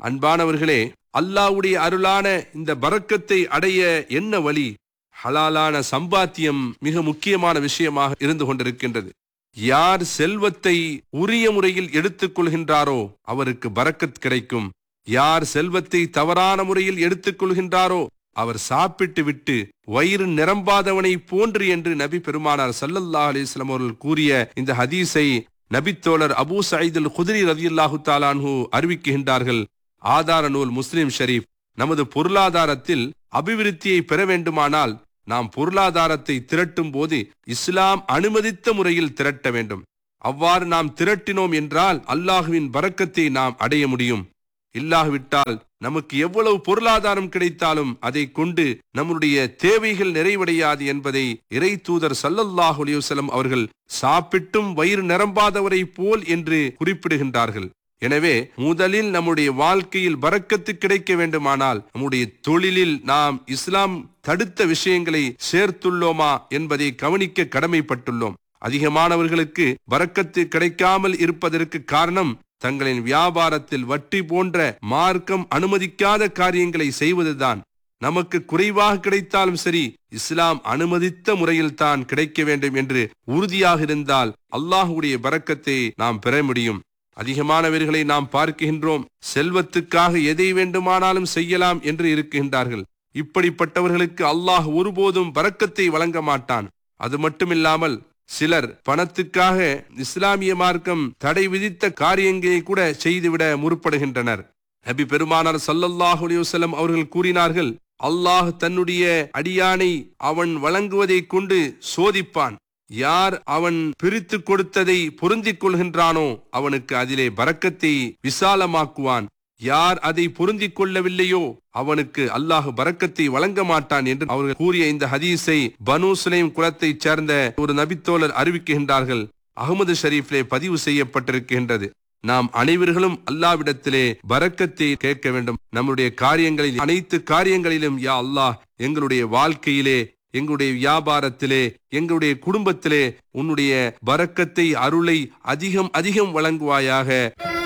அன்பானவர்களே அல்லாஹ்வுடைய அருளான இந்த பரக்கத்தை அடைய என்ன வழி ஹலாலான சம்பாத்தியம் மிக முக்கியமான விஷயமாக இருந்து கொண்டிருக்கின்றது யார் செல்வத்தை உரிய முறையில் எடுத்துக் கொள்கின்றாரோ அவருக்கு பரக்கத் கிடைக்கும் யார் செல்வத்தை தவறான முறையில் எடுத்துக் கொள்கின்றாரோ அவர் சாப்பிட்டு விட்டு வயிறு நிரம்பாதவனை போன்று என்று நபி பெருமானார் சல்லல்லாஹு அலிஸ்லாம் அவர்கள் கூறிய இந்த ஹதீஸை நபித்தோழர் அபூ சயீதுல் குதிரி ரதியுல்லாஹு தாலான்ஹு அறிவிக்கின்றார்கள் ஆதார நூல் முஸ்லிம் ஷரீப் நமது பொருளாதாரத்தில் அபிவிருத்தியை பெற வேண்டுமானால் நாம் பொருளாதாரத்தை திரட்டும் போது இஸ்லாம் அனுமதித்த முறையில் திரட்ட வேண்டும் அவ்வாறு நாம் திரட்டினோம் என்றால் அல்லாஹுவின் பரக்கத்தை நாம் அடைய முடியும் இல்லாவிட்டால் நமக்கு எவ்வளவு பொருளாதாரம் கிடைத்தாலும் அதை கொண்டு நம்முடைய தேவைகள் நிறைவடையாது என்பதை இறை தூதர் சல்லல்லாஹு அலைஹி வஸல்லம் அவர்கள் சாப்பிட்டும் வயிறு நிரம்பாதவரை போல் என்று குறிப்பிடுகின்றார்கள் எனவே முதலில் நம்முடைய வாழ்க்கையில் பரக்கத்து கிடைக்க வேண்டுமானால் நம்முடைய தொழிலில் நாம் இஸ்லாம் தடுத்த விஷயங்களை சேர்த்துள்ளோமா என்பதை கவனிக்க கடமைப்பட்டுள்ளோம் அதிகமானவர்களுக்கு பரக்கத்து கிடைக்காமல் இருப்பதற்கு காரணம் தங்களின் வியாபாரத்தில் வட்டி போன்ற மார்க்கம் அனுமதிக்காத காரியங்களை செய்வதுதான் நமக்கு குறைவாக கிடைத்தாலும் சரி இஸ்லாம் அனுமதித்த முறையில் தான் கிடைக்க வேண்டும் என்று உறுதியாக இருந்தால் அல்லாஹுடைய பரக்கத்தை நாம் பெற முடியும் அதிகமானவர்களை நாம் பார்க்கின்றோம் செல்வத்துக்காக எதை வேண்டுமானாலும் செய்யலாம் என்று இருக்கின்றார்கள் இப்படிப்பட்டவர்களுக்கு அல்லாஹ் ஒருபோதும் பரக்கத்தை வழங்க மாட்டான் அது மட்டுமில்லாமல் சிலர் பணத்துக்காக இஸ்லாமிய மார்க்கம் தடை விதித்த காரியங்களை கூட செய்துவிட முற்படுகின்றனர் நபி பெருமானார் சல்லல்லாஹு அலைஹி வஸல்லம் அவர்கள் கூறினார்கள் அல்லாஹ் தன்னுடைய அடியானை அவன் வழங்குவதை கொண்டு சோதிப்பான் யார் அவன் பிரித்து கொடுத்ததை பொருந்திக் கொள்கின்றானோ அவனுக்கு அதிலே பரக்கத்தை விசாலமாக்குவான் யார் அதை பொருந்திக் கொள்ளவில்லையோ அவனுக்கு அல்லாஹ் பரக்கத்தை வழங்க மாட்டான் என்று அவர்கள் கூறிய இந்த ஹதீஸை பனு சுலைம் குலத்தைச் சேர்ந்த ஒரு நபித்தோழர் அறிவிக்கின்றார்கள் அகமது ஷரீஃபிலே பதிவு செய்யப்பட்டிருக்கின்றது நாம் அனைவர்களும் அல்லாவிடத்திலே பரக்கத்தை கேட்க வேண்டும் நம்முடைய காரியங்களில் அனைத்து காரியங்களிலும் யா அல்லாஹ் எங்களுடைய வாழ்க்கையிலே எங்களுடைய வியாபாரத்திலே எங்களுடைய குடும்பத்திலே உன்னுடைய பரக்கத்தை அருளை அதிகம் அதிகம் வழங்குவாயாக